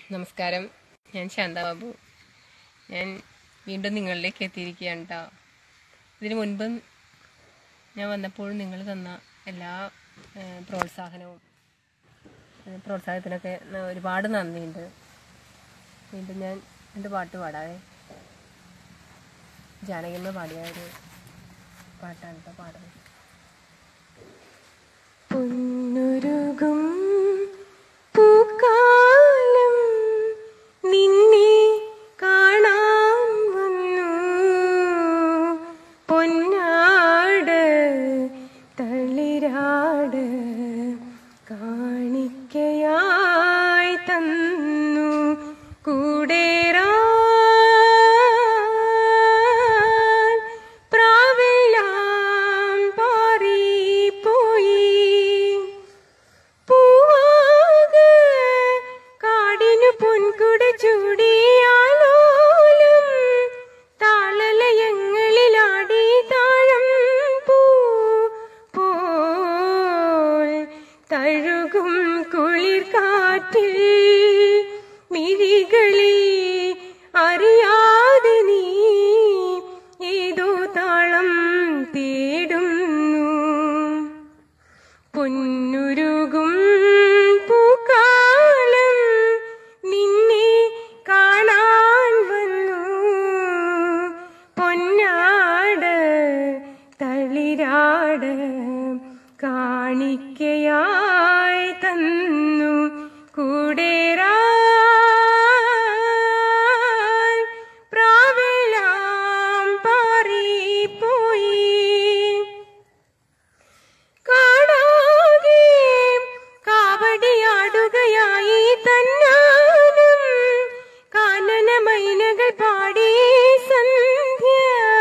നമസ്കാരം ഞാൻ ശാന്താബാബു ഞാൻ വീണ്ടും നിങ്ങളിലേക്ക് എത്തിയിരിക്കുകയാണ് കേട്ടോ ഇതിനു മുൻപും ഞാൻ വന്നപ്പോഴും നിങ്ങൾ തന്ന എല്ലാ ഏഹ്, പ്രോത്സാഹനവും ഏഹ്, പ്രോത്സാഹനത്തിനൊക്കെ ന- ഒരുപാട് നന്ദിയുണ്ട് വീണ്ടും ഞാൻ എൻ്റെ പാട്ട് പാടാവേ ജാനകിയമ്മ പാടിയ ഒരു പാട്ടാണ് കേട്ടോ പാടുന്നത് പൊന്നുരുകും പൂക്കാലം നിന്നെ കാണാൻ വന്നു പൊന്നാട് തളിരാട് കാണിക്കയായി തന്നു കൂടേറാൻ പ്രാവെല്ലാം പാറിപ്പോയി പൂവാക കാടിനു പൊൻകുട ചൂടിയാലോലം താളലയങ്ങളിലാടി താഴം പൂ പോൽ തഴുകും കുളിർ കാറ്റിൽ മിഴികളിൽ അറിയാതെ നീ ഏതോ താളം തേടുന്നു പൊന്നുരുകും പൂക്കാലം നിന്നെ കാണാൻ വന്നു പൊന്നാട് തളിരാട് കാണിക്കയായി തന്നു കൂടേറാൻ പ്രാവെല്ലാം പാറിപ്പോയി കാണാകെ കാവടിയാടുകയായി തന്നാനും കാനന മൈനകൾ പാടി സന്ധ്യ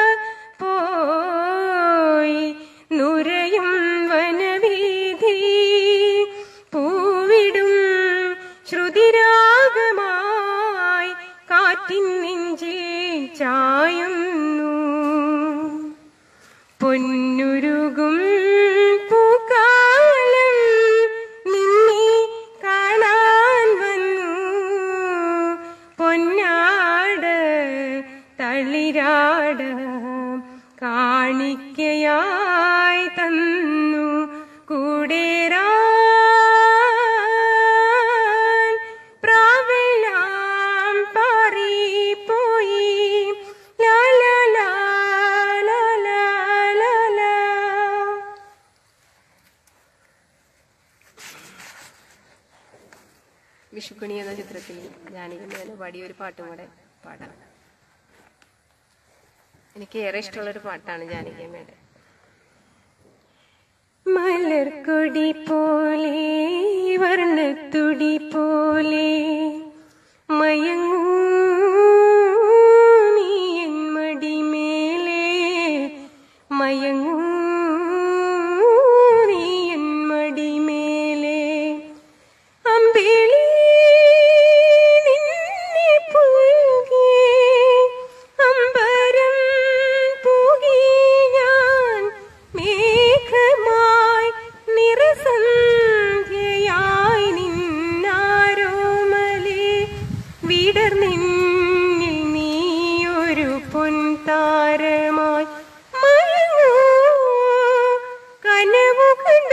പോയി നുരയും വനവീഥി പൂവിടും ശ്രുതിരാഗമായി കാറ്റിൻ നെഞ്ചിൽ ചായുന്നു പൊന്നുരുകും പൂക്കാലം നിന്നെ കാണാൻ വന്നു പൊന്നാട് തളിരാട് കാണിക്കയായി തന്നു കൂടേറാൻ പ്രാവെല്ലാം പാറിപ്പോയി ലാ ലാ ലാ ലാ ലാ ലാ ലാ. വിഷുക്കണി എന്ന ചിത്രത്തിൽ ജാനകിമേന പാടിയ ഒരു പാട്ടും കൂടെ പാടാം എനിക്ക് ഏറെ ഇഷ്ടമുള്ളൊരു പാട്ടാണ് ജാനകിയമ്മയുടെ മലർക്കൊടി പോലെ വർണ്ണത്തുടി പോലെ മയങ്ങൂ നീ എൻ മടിമേലെ മയങ്ങൂ നീ എൻ മടിമേലെ അമ്പിളി നിന്നെ പുൽകി അമ്പരം പൂകി ഞാൻ മേഘമായി നിറസന്ധ്യയായി നിന്നാരോമലേ വിടർന്നിന്നിൽ നീയൊരു പൊൻതാരമായി മയങ്ങൂ കനവു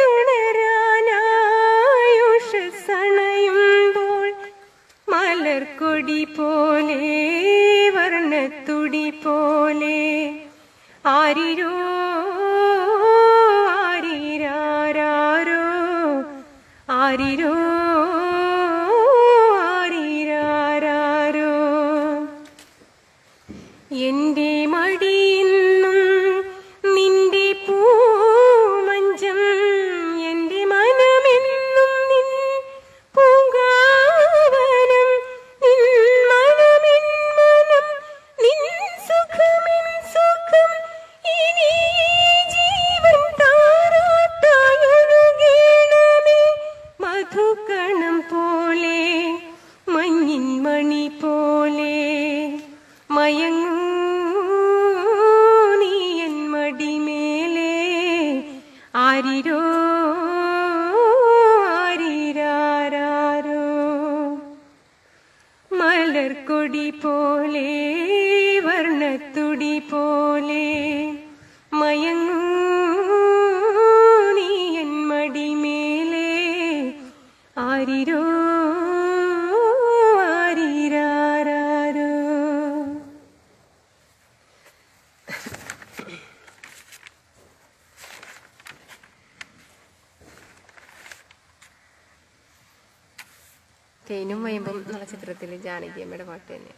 കണ്ടുണരാനായുഷണയുമ്പോൾ മലർക്കൊടി പോലെ വർണ്ണത്തുടി പോലെ ആരിരോ ആരിരാരോ ആരിരോ ആരിരാരോ എന്റെ മടിയിന്നും നിന്റെ പൂമഞ്ചം എന്റെ മനമെന്നും നിൻ പൂങ്കാവനം നിൻ മനമെൻ മനം നിൻ സുഖമെൻ സുഖം ഇനി ജീവൻ താരാട്ടായൊഴുകേണമേ മധുകണം പോലെ മഞ്ഞിൻ മണി പോലെ മയങ്ങൂ നീ എൻ മടിമേലെ ആരിരോ ആരിരാരോ മലർക്കൊടി പോലെ വർണ്ണത്തുടി പോലെ മയങ്ങൂ നീ എൻ മടിമേലെ ആരിരോ ആരിരാരോ തേനും വയമ്പും എന്നുള്ള ചിത്രത്തിൽ ജാനകിയമ്മയുടെ പാട്ട് തന്നെ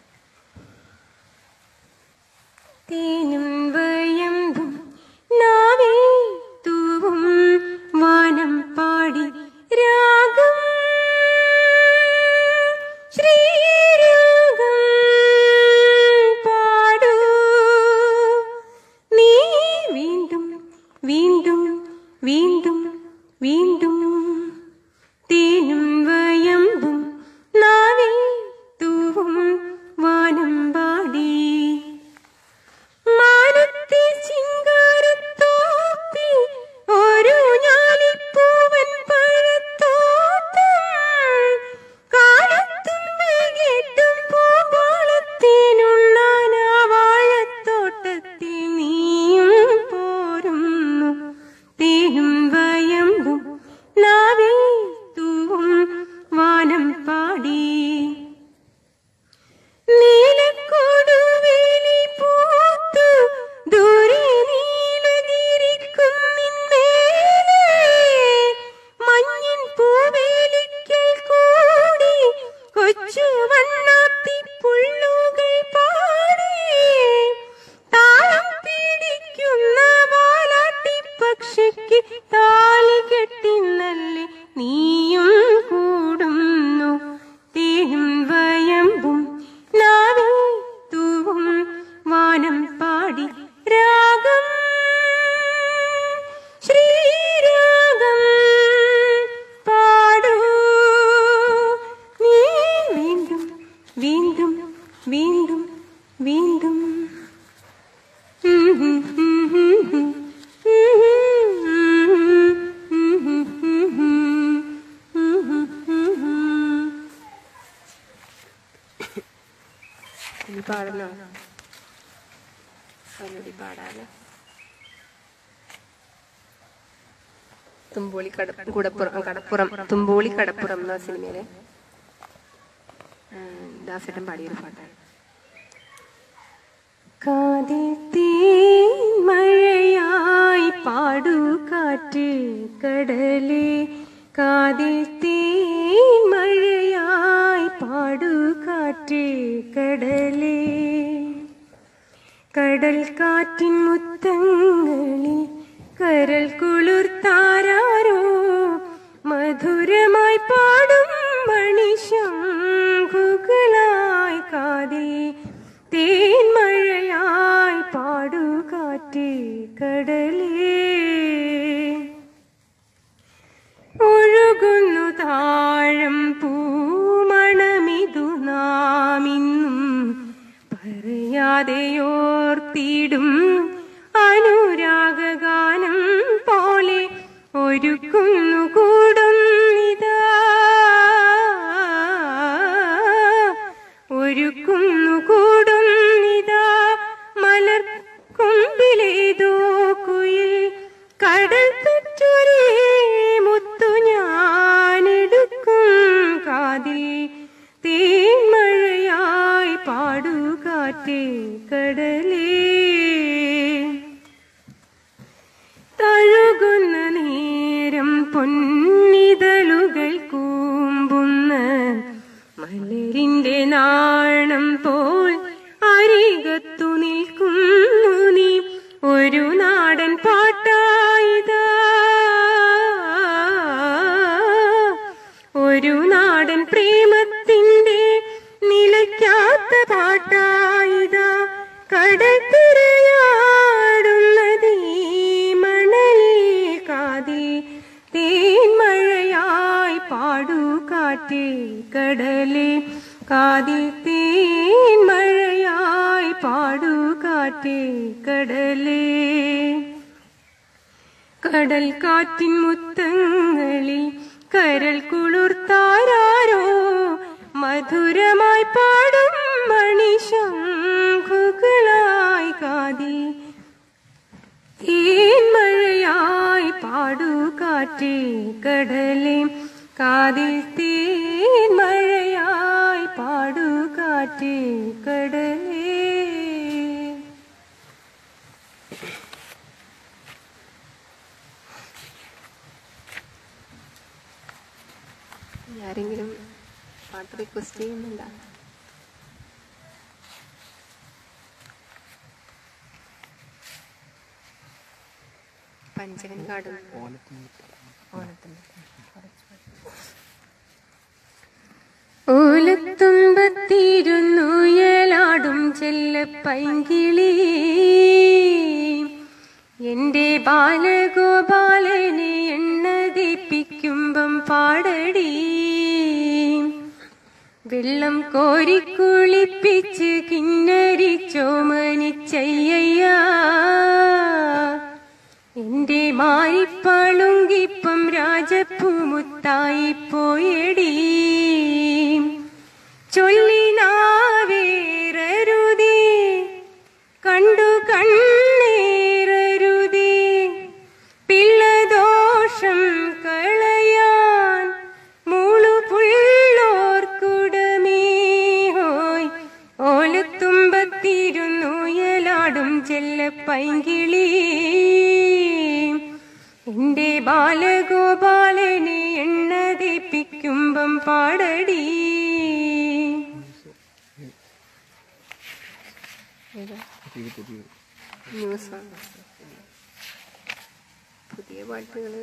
തേനും വയമ്പും നാവേ തൂവും വാനം പാടി രാഗം ശ്രീരാഗം പാടൂ നീ വീണ്ടും വീണ്ടും വീണ്ടും വീണ്ടും തേനും വയമ്പും നാവിൽ തൂവും വാനം പാടി മാനത്തെ ചിങ്കാരത്തോപ്പിൽ ഒരു ഞാലിപ്പൂവൻ പഴത്തോട്ടം കാലത്തും വൈകിട്ടും പൂപ്പാളത്തിനുണ്ണാൻ ആ വാഴത്തോട്ടത്തിൽ നീയും പോരുന്നു തേനും വയമ്പും നാവിൽ തൂവും വാനം പാടി നീലക്കൊടുവേലി പൂത്തു ദൂരെ നീലഗിരിക്കുന്നിന്മേലെ മഞ്ഞിൻ പൂവേലിക്കൽ കൂടി കൊച്ചു വണ്ണാത്തി പുള്ളുകൾ പാടി താളം പിടിക്കുന്ന വാലാട്ടി പക്ഷിക്ക് താലി കെട്ടി നല്ലേ നീയും കൂടുന്നു തേനും വയമ്പും നാവിൽ തൂവും വാനം പാടി രാഗം ശ്രീരാഗം പാടൂ നീ വീണ്ടും വീണ്ടും വീണ്ടും വീണ്ടും ഇനി പാടണോ ഒന്നുകൂടി പാടാലോ തുമ്പോളി കട കുടപ്പുറം കടപ്പുറം തുമ്പോളി കടപ്പുറം എന്ന സിനിമയിലെ ഉം, ദാസേട്ടൻ പാടിയൊരു പാട്ടാണ് കാതിൽ മഴയായി പാടൂ കാറ്റ് കടലേ കാതിൽ മഴയായി പാടൂ കാറ്റ് കടലേ കടൽ കാറ്റിൻ മുത്തങ്ങളിൽ കരൽ കുളിർത്താരോ മധുരമായി പാടും മണിശങ്കുകളായി കാതിൽ തേൻമഴയായി പാടൂ കാറ്റ് കടലേ ഒഴുകുന്നു താഴം പൂമണമിതു നാമിന്നും പറയാതെയോർത്തിടും അനുരാഗഗാനം പോലെ ഒരുക്കുന്നു കൂടുന്നിതാ ഒരുക്കുന്നു കൂടുന്നിതാ മലർ കൊമ്പിലേതോ കുയിൽ കടൽ തൊറ്റൊരേ മുത്തു ഞാനെടുക്കും കാതിൽ തേൻമഴയായി പാടൂ കാറ്റേ കടലേ തഴുകുന്ന നേരം പൊന്നിതളുകൾ കൂമ്പുന്ന മലരിന്റെ നാണം പോൽ അരികത്തു നിൽക്കുന്നു നീ ഒരു നാടൻ പാട്ടായിതാ ഒരു നാടൻ പ്രേമത്തിന്റെ നിലയ്ക്കാത്ത പാട്ടായിതാ കടത്തിരയാടുന്നതീ മണലേ കാതിൽ തേൻമഴയായി പാടൂ കാറ്റേ കടലേ കാതിൽ തേൻമഴയായി പാടൂ കാറ്റേ കടലേ കടൽ കാറ്റിൻ മുത്തങ്ങളിൽ കരൽ കുളിർത്താരോ മധുരമായി പാടും മണിശംഖുകളായി കാതിൽ തേൻമഴയായി പാടു കാറ്റേ കടലേ കാതിൽ തേൻമഴയായി പാടു കാറ്റേ കടലേ ആരെങ്കിലും പാട്ട് റിക്വസ്റ്റ് ചെയ്യുന്നുണ്ടോ പഞ്ചകൻ കാട് ഓലത്തുമ്പത്തിരുന്നുയലാടും ചെല്ല പൈങ്കിളി എന്റെ ബാലഗോപാലനെ എണ്ണതിപ്പിക്കുമ്പം പാടടി വെള്ളം കോരിക്കുളിപ്പിച്ച് കിന്നരി ചോമനിച്ചയ്യ എന്റെ മാരിപ്പളുങ്കിപ്പം രാജപ്പൂമുത്തായി പോയടി ചൊല്ലിനാവേറരുതേ കണ്ടു കണ്ണേറരുതേ പിള്ളദോഷം കളയാൻ മുളുപുള്ളോർക്കുടമേ ഹോയ് ഓലത്തുമ്പത്തിരുന്നുയലാടും ചെല്ല പൈങ്കിളി എന്റെ ബാലഗോപാലനെ എണ്ണതിപ്പിക്കുമ്പം പാടടി ന്യൂസാണ് പുതിയ പാട്ടുകൾ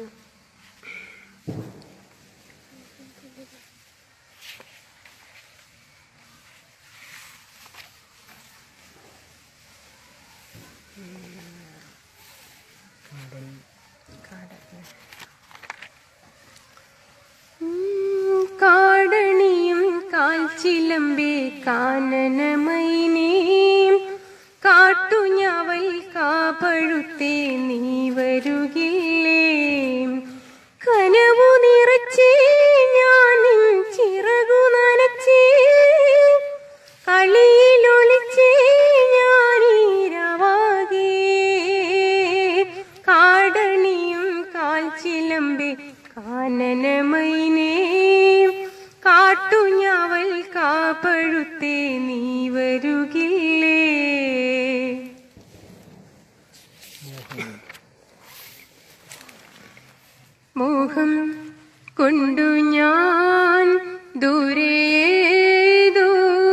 കാടണിയും കാൽച്ചിലമ്പേ കാനനമൈനേ കാട്ടുഞ്ഞവൽ കാപ്പഴുത്തേ നീ വരുകില്ലേ കനവു നിറച്ചേ ഞാൻ ചിറകു നനച്ചേ കളിയിലൊളിച്ചേ ഞാനീരവാകേ കാടണിയും കാൽച്ചിലമ്പേ കാനനമൈനേ കാട്ടുഞ്ഞവൽ കാപ്പഴുത്തേ നീ വരുകില്ലേ മോഹം കൊണ്ടു ഞാൻ ദൂരേതോ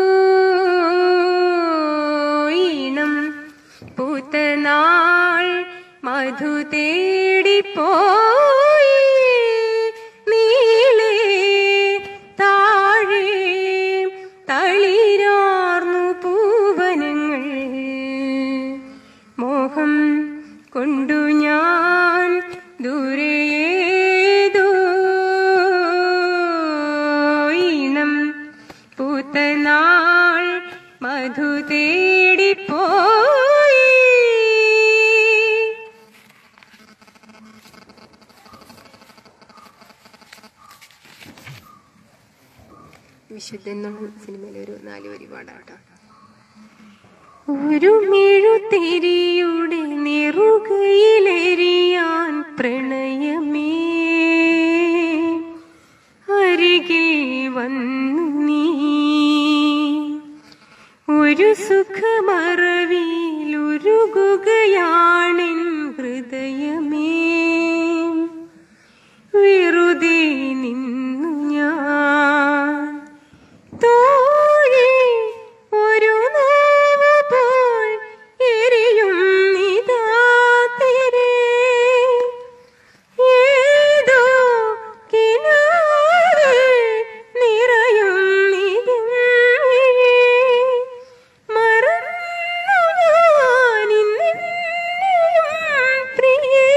ഈണം പൂത്തനാൾ മധു തേടിപ്പോയി നീളേ താഴെ തളിരാർന്നു പൂവനങ്ങൾ മോഹം കൊണ്ടു ഞാൻ ദൂരേതോ ഈണം പൂത്തനാൾ മധു തേടിപ്പോയി വിശുദ്ധ എന്നുള്ള സിനിമയിലെ ഒരു നാല് വരി പാടാട്ടോ ഒരു മെഴുതിരിയുടെ നെറുകയിലെരിയാൻ പ്രണയമേ അരികിൽ വന്നു നീ ഒരു സുഖമറവിൽ ഉരുകുകയാണെൻ ഹൃദയമേ വെറുതെ നിന്നു ഞാൻ തോഴി ഒരു നോവ് പോൽ എരിയും നിതാ തിരേ ഏതോ കിനാവിൽ നിറയും നിഴൽ മറന്നു ഞാനിന്നെന്നെയും പ്രിയേ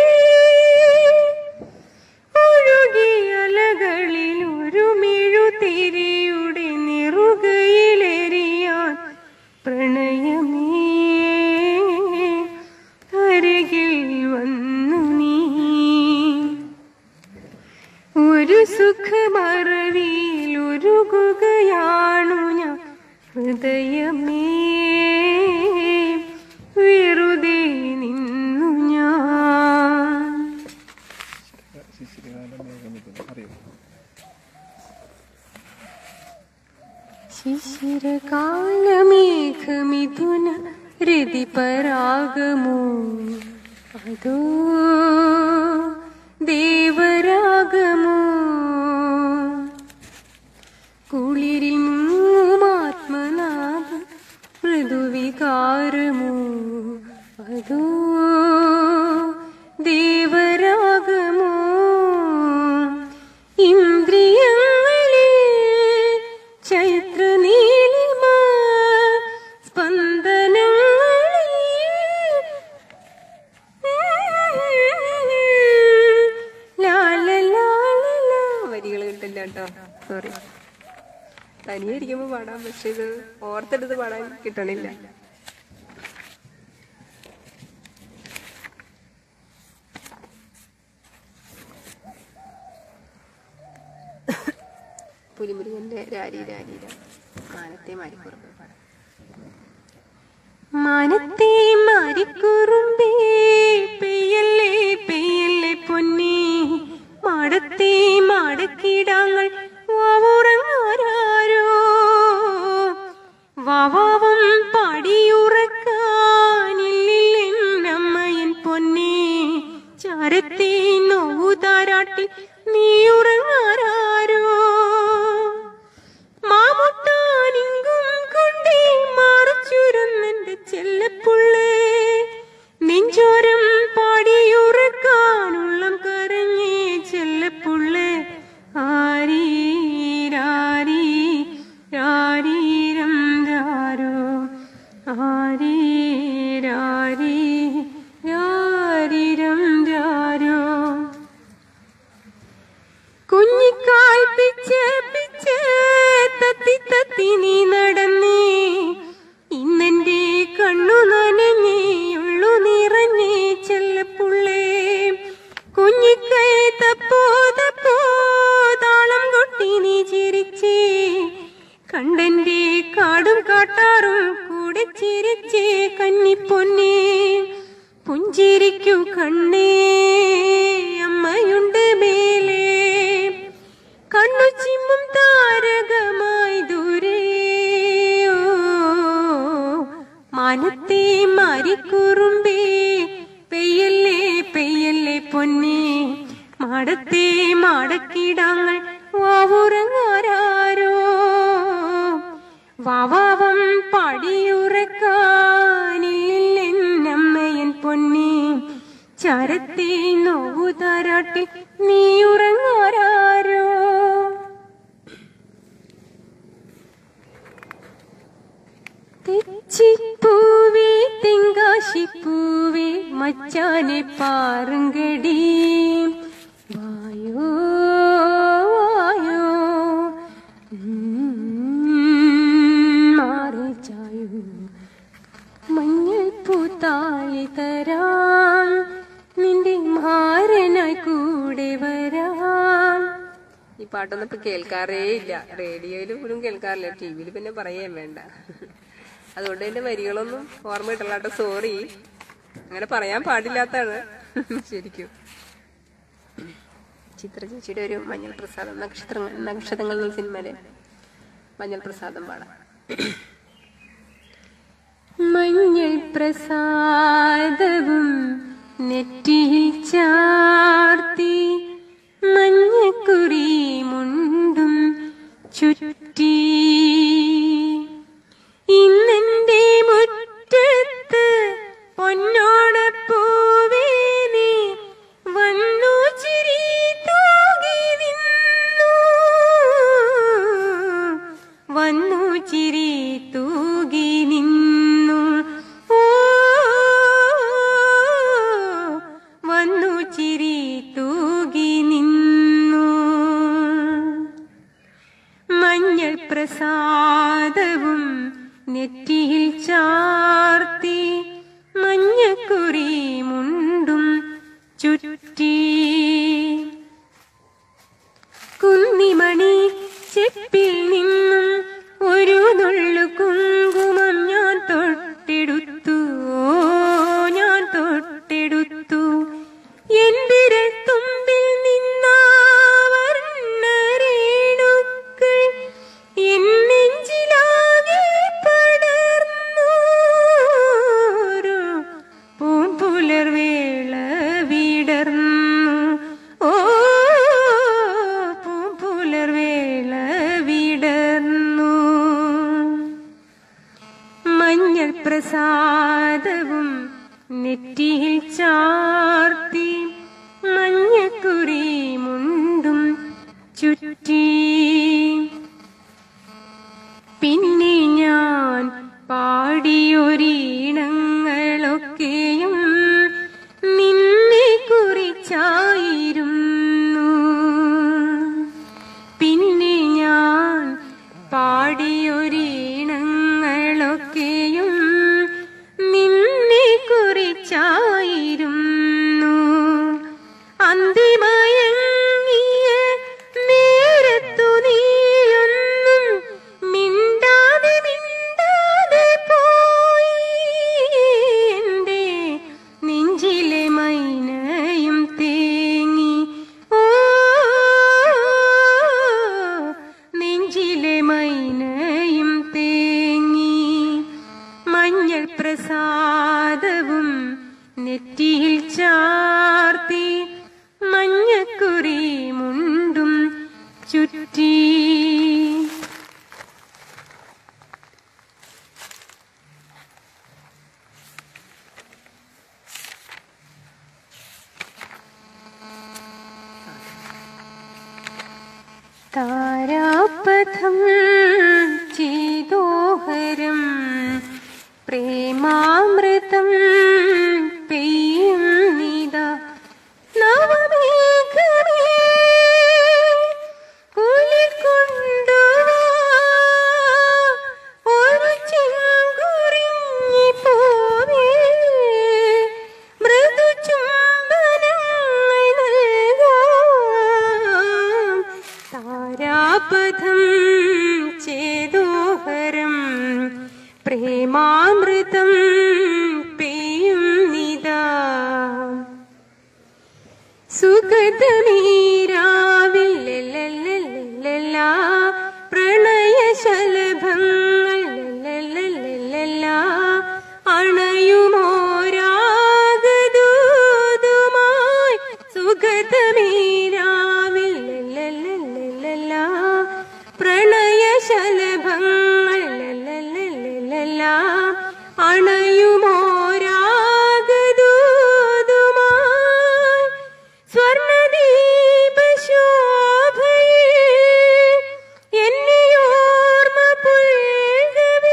ഒഴുകിയലകളിൽ ഒരു മെഴുതിരിയുടെ നിറുകയിലെറിയാൻ പ്രണയമേ അരികിൽ വന്നു നീ ഒരു സുഖമറവിയിൽ ഉരുകുകയാണു ഞാൻ ഹൃദയമേ വെറുതെ നിന്നു ഞാൻ ശിശിരകാലമേഘമിഥുന രതിപരാഗമോ അതോ ദേവരാഗമോ കുളിരിങ്ങുമാത്മനാഥ മൃദുവികാരമോ അതോ ദേവരാഗമോ ഇന്ദ്രിയങ്ങളിൽ ചൈത്രനീലിമ സ്പന്ദനങ്ങളിൽ ലാലലാലല. വരികൾ കിട്ടില്ല കേട്ടോ സോറി തനിയെ ഇരിക്കുമ്പോ പാടാം പക്ഷെ ഇത് ഓർത്തെടുത്ത് പാടാൻ കിട്ടണില്ല പുലിമുരുകന്റെ രാരി രാരീര മാനത്തെ മാരിക്കുറുമ്പ് പാടാം മാനത്തെ മാരിക്കുറുമ്പേ പെയ്യല്ലേ പെയ്യല്ലേ പൊന്നേ മാടത്തെ മാടക്കിടാങ്ങൾ വാവുറങ്ങാരോ വാവാവും പാടിയുറക്കാനില്ലമ്മയൻ പൊന്നേ ചാരത്തെ നോവു താരാട്ടി നീ ഉറങ്ങാരോ മാമുട്ടാനിങ്കും കൊണ്ടേ മറച്ചുരുന്നെന്റെ ചെല്ലപ്പുള്ളേ നെഞ്ചോരം പാടിയുറക്കാനുള്ളം കരഞ്ഞേ ചെല്ലപ്പുള്ളേ ആരീരാരീ രാരീരം രാരോ ആരീരാരീ രാരീരം രാരോ കുഞ്ഞിക്കാൽ പിച്ച് പിച്ച് തത്തി തത്തി നീ നടന്നേ ഇന്നെന്റെ കണ്ണു നനഞ്ഞേയുള്ളു നിറഞ്ഞേ ചെല്ലപ്പുള്ളേ കുഞ്ഞിക്കൈ തപ്പോ തപ്പോ താളം കൊട്ടി നീ ചിരിച്ചേ കണ്ടന്റെ കാടും കാട്ടാറും കൂടെ ചിരിച്ചേ കന്നിപ്പൊന്നേ പുഞ്ചിരിക്കൂ കണ്ണേ അമ്മയുണ്ട് മേലേ കണ്ണു ചിമ്മും താരകമായി ദൂരെ ഓ, മാനത്തെ മാരിക്കുറുമ്പേ പെയ്യല്ലേ പെയ്യല്ലേ പൊന്നേ മാടത്തെ മാടക്കിടാങ്ങൾ വാവുറങ്ങാരോ വാവാവം പാടിയുറക്കാനില്ലെന്നമ്മയൻ പൊന്നേ ചരത്തെ നോവു താരാട്ടി നീ ഉറങ്ങാരോ തെച്ചിപ്പൂവേ തെങ്കാശിപ്പൂവേ മച്ചാനെ പാറുങ്കടി വായോ വായോ ഉം, മാറി ചായൂ മഞ്ഞൾ പൂത്തായി തരാം നിന്റെ മാരനായി കൂടെ വരാം ഈ പാട്ടൊന്നും ഇപ്പൊ കേൾക്കാറേ ഇല്ല റേഡിയോയിൽ പോലും കേൾക്കാറില്ല ടി വിയിൽ പിന്നെ പറയാൻ വേണ്ട അതുകൊണ്ട് എന്റെ വരികളൊന്നും ഓർമ്മ കിട്ടില്ല കേട്ടോ സോറി അങ്ങനെ പറയാൻ പാടില്ലാത്താണ് ശരിക്കും ചിത്ര ചേച്ചിയുടെ ഒരു മഞ്ഞൾ പ്രസാദം നക്ഷത്രങ്ങൾ നക്ഷത്രങ്ങൾ എന്ന സിനിമയിലെ മഞ്ഞൾ പ്രസാദം പാടാം മഞ്ഞൾ പ്രസാദവും നെറ്റിയിൽ ചാർത്തി മഞ്ഞക്കുറി മുണ്ടും ചുറ്റി ഇന്നെന്റെ മുറ്റത്ത് പൊന്നോട് പൂവേ നീ വന്നു ചിരി തൂകി നിന്നു വന്നു ചിരി തൂകി നിന്നു ഓ വന്നു ചിരി തൂകി നിന്നു മഞ്ഞൾ പ്രസാദവും നെറ്റിയിൽ ചാർത്തി മഞ്ഞക്കുറി മുണ്ടും ചുറ്റി കുന്നിമണി ചെപ്പിൽ നിന്നും ഒരു നുള്ളു പ്രസാദവും നെറ്റിയിൽ ചാർത്തി മഞ്ഞക്കുറി മുണ്ടും ചുറ്റി പിന്നെ ഞാൻ പാടിയൊരീണങ്ങളൊക്കെയും നിന്നെ കുറിച്ചായിരുന്നു പിന്നെ ഞാൻ പാടിയൊരീണങ്ങളൊക്കെയും നിന്നെ കുറിച്ചായിരുന്നു അന്തിമയങ്ങിയ നേരത്തു നീയൊന്നും മിണ്ടാതെ മിണ്ടാതെ പോയി എന്റെ നെഞ്ചിലെ മൈനയും തേങ്ങി ഓ നെഞ്ചിലെ മൈനയും തേങ്ങി മഞ്ഞൾ പ്രസാദവും നെറ്റിയിൽ ചാർത്തി മഞ്ഞക്കുറി മുണ്ടും ചുറ്റി താരാപഥം ചേതോഹരം പ്രേമാമൃതം പെയ്യും നിത നവമേഘമേ കുലിക്കൊണ്ടുവാ ഒരു ചെങ്കുറിഞ്ഞി പോവേ മൃദു ചുംബനങ്ങൾ നൽകാം താരാപഥം ചേതോഹരം പ്രേമാമൃതം പെയ്യും നിതാ സുഗതമീരാവിൽ ലലലലലല, പ്രണയശലഭങ്ങൾ ലലലലലല, അണയുമോരാഗദൂതുമായി സുഗതമീരാവിൽ ലലലലലല, പ്രണയശലഭങ്ങൾ ലലലലലല, അണയുമോരാഗദൂതുമായി സ്വർണദീപശോഭയേ എന്നെയോർമ്മ പുൽകവേ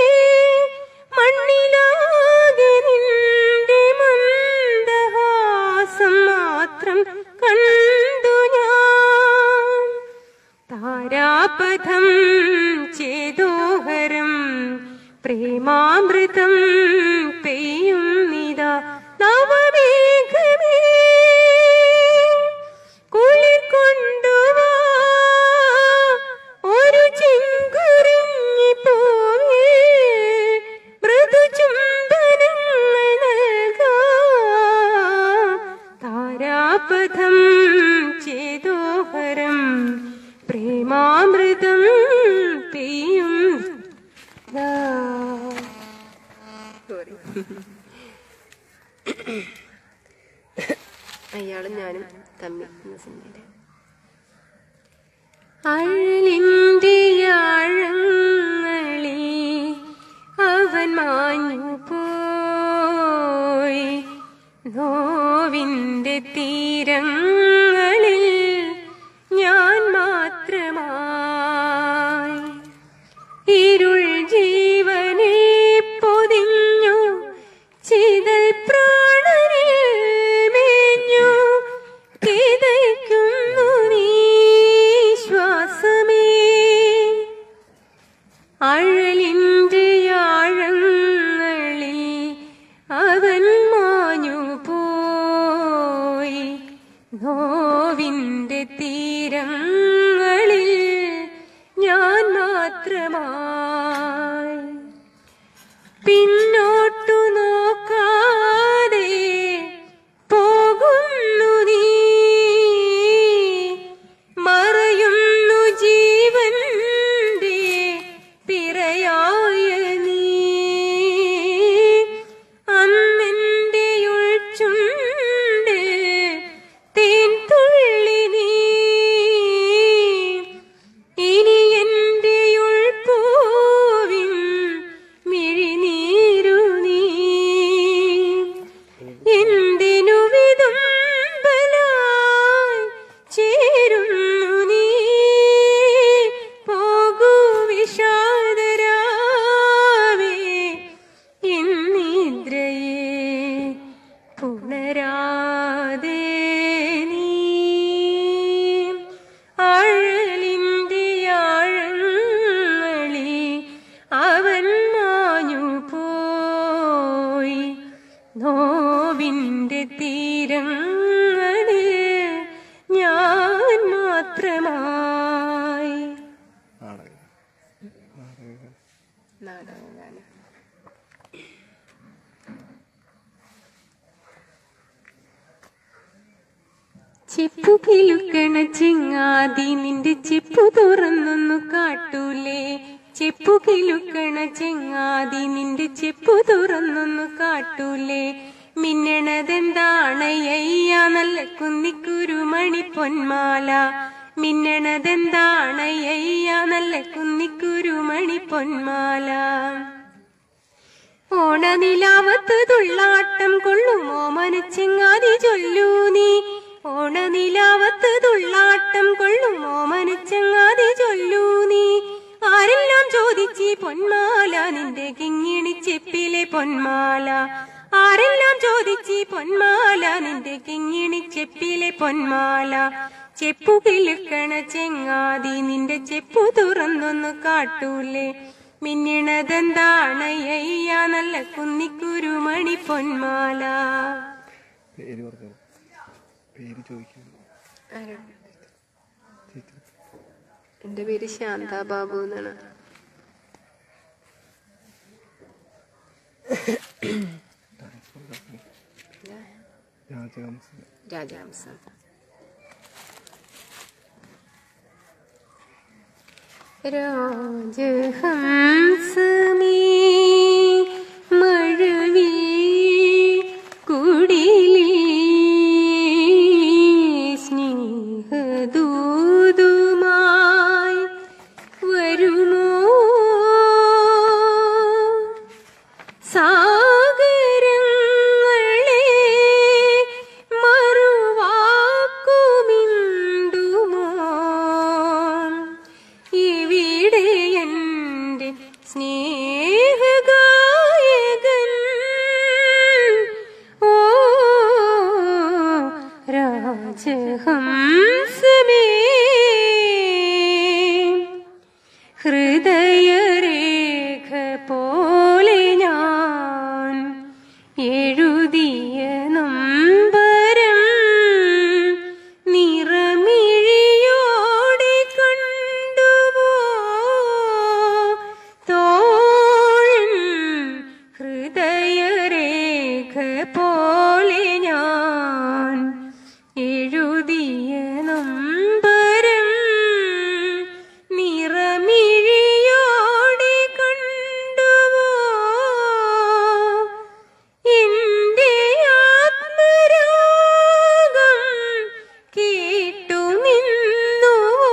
മണ്ണിലാകെ നിന്റെ മന്ദഹാസം മാത്രം കണ്ടു ഞാൻ താരാപഥം ചേതോഹരം പ്രേമാമൃതം പെയ്യും നിതാ നവമേഘമേ കുളിക്കൊണ്ടുവാ ഒരു ചെങ്കുറിഞ്ഞി പോവേ മൃദു ചുംബനങ്ങൾ നൽകാം താരാപഥം ചേതോഹരം പ്രേമാമൃതം പെയ്യും സോറി അയാളും ഞാനും തമ്മിൽ എന്ന സിനിമയിലെ അഴലിൻ്റെ ആഴങ്ങളിൽ അവൻ മാഞ്ഞു പോയി നോവിൻ്റെ തീരങ്ങളിൽ ഞാൻ മാത്രമായി ഇരുൾ ജീവനെ പൊതിഞ്ഞു ചിതൽ പ്രാണനിൽ മേഞ്ഞു കിതയ്ക്കുന്നു നീ ശ്വാസമേ അഴലിൻ്റെ ആഴങ്ങളിൽ അവൻ മാഞ്ഞു പോയി നോവിൻ്റെ തീരങ്ങളിൽ ഞാൻ മാത്രമായി പിന്നോട്ടു നോക്കാതെ പോകുന്നു നീ മറയുന്നു ജീവന്റെ പിറയായ നീ അന്നെന്റെ ഉൾച്ചുണ്ട് തേൻ തുള്ളി നീ ഇനി എന്റെ ഉൾപ്പൂവിൻ മിഴിനീർ നാടകഗാനം ചെപ്പു കിലുക്കണ ചിങ്ങാതി നിന്റെ ചെപ്പു തുറന്നൊന്നു കാട്ടൂലേ ചെപ്പു കിലുക്കണ ചെങ്ങാതി നിന്റെ ചെപ്പു തുറന്നൊന്നു കാട്ടൂലേ മിന്നണതെന്താണയ്യ നല്ല കുന്നിക്കുരുമണി പൊന്മാല മിന്നണതെന്താണയ്യ നല്ല കുന്നിക്കുരുമണി പൊന്മാല ഓണനിലാവത്ത് തുള്ളാട്ടം കൊള്ളുമോ മനച്ചെങ്ങാതി ചൊല്ലൂ നീ ഓണനിലാവത്ത് തുള്ളാട്ടം കൊള്ളുമോ മനച്ചെങ്ങാതി ചൊല്ലൂ നീ ആരെല്ലാം ചോദിച്ചി പൊന്മാല നിന്റെ കിങ്ങിണി ചെപ്പിലെ പൊന്മാല ആരെല്ലാം ചോദിച്ചി പൊന്മാല നിന്റെ കിങ്ങിണി ചെപ്പിലെ പൊന്മാല ചെപ്പു കിളുക്കണ ചെങ്ങാതി നിന്റെ ചെപ്പു തുറന്നൊന്നു കാട്ടൂലേ മിന്നിണതെന്താണയ്യ നല്ല കുന്നിക്കുരുമണി പൊന്മാല പേര് പറഞ്ഞു പേര് ചോദിക്കുന്നു ചേച്ചി എന്റെ പേര് ശാന്ത ബാബു എന്നാണ് രാജഹംസ രാജഹംസം രാജഹംസമേ മഴവിൽ കുടിലേ സ്നേഹദൂതുമായി വരുമോ സാഗരങ്ങളെ മറുവാക്കുമിണ്ടുമോ ഇവിടെ എൻ്റെ സ്നേഹഗായകൻ ഓ രാജഹംസമേ ഹൃദയരേഖ പോലെ ഞാൻ എഴുതിയ നമ്പരം നിറമിഴിയോടെ കണ്ടുവോ തോഴൻ ഹൃദയരേഖ പോലെ ഞാൻ എഴുതിയ നമ്പരം നിറമിഴിയോടെ കണ്ടുവോ എന്റെ ആത്മരാഗം കേട്ടു നിന്നുവോ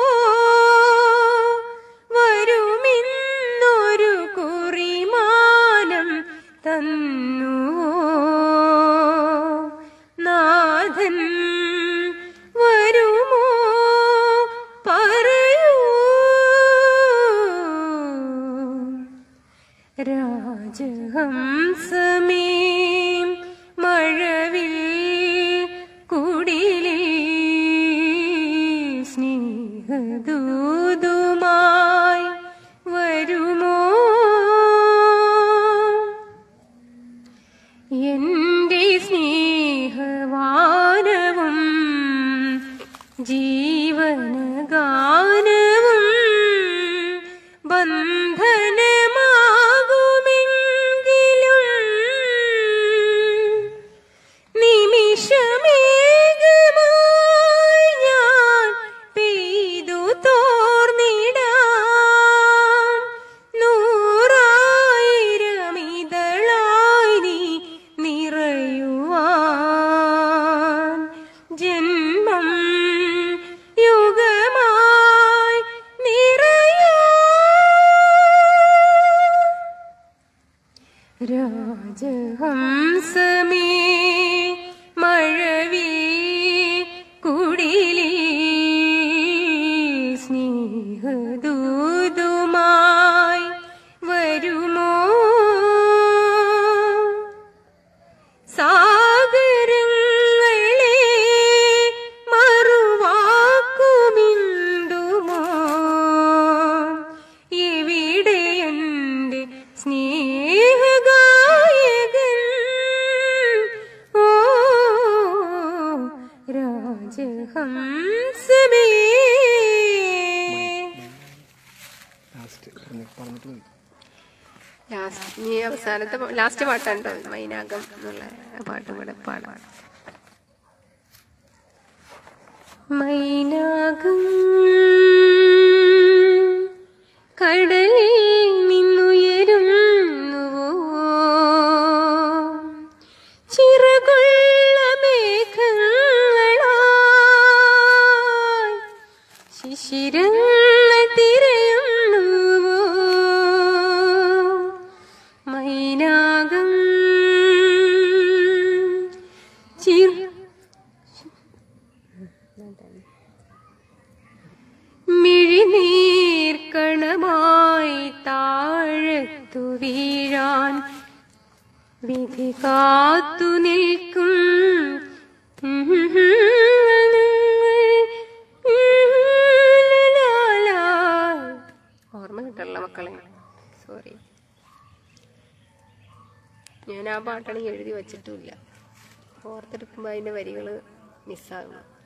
വരുമെന്നൊരു കുറിമാനം തന്നുവോ നാഥൻ വരുമോ പറയൂ രാജഹംസമേ മഴവിൽ കുടിലേ സ്നേഹദൂതുമായി വരുമോ എന്റെ സ്നേഹവാനവും ജീവനഗാനവും ബന്ധനമാകുമെങ്കിലും നിമിഷമേകമായി ഞാൻ പെയ്തു തോർന്നിടാം നൂറായിരം ഇതളായി നീ നിറയുവാൻ ജന്മം യുഗമായി നിറയാ രാജഹംസമേ മഴവി കുടിലേ സ്നേഹദൂതുമായി വരുമോ സാഗരങ്ങളെ മറുവാക്കുമിണ്ടുമോ ഇവിടെ എൻ്റെ സ്നേഹഗായകൻ ഓ രാജഹംസമേ ലാസ്റ്റ് പറഞ്ഞു പറഞ്ഞിട്ട് പോയി ലാസ്റ്റ് ഇനി അവസാനത്തെ ലാസ്റ്റ് പാട്ടാണ് കേട്ടോ മൈനാകം എന്നുള്ള ആ പാട്ടും കൂടെ പാടാം മൈനാകം കടലിൽ നിന്നുയരുന്നുവോ ചിറകുള്ള മേഘങ്ങളായി ശിശിരങ്ങൾ തിരയുന്നുവോ മൈനാകം ചിർ മിഴിനീർക്കണമായി താഴത്തു വീഴാൻ വിധി കാത്തു നിൽക്കും ഓർമ്മ കിട്ടല്ല മക്കളെ സോറി ഞാൻ ആ പാട്ടാണെങ്കിൽ എഴുതി വച്ചിട്ടുമില്ല ഓർത്തെടുക്കുമ്പോൾ അതിൻ്റെ വരികൾ മിസ്സാകും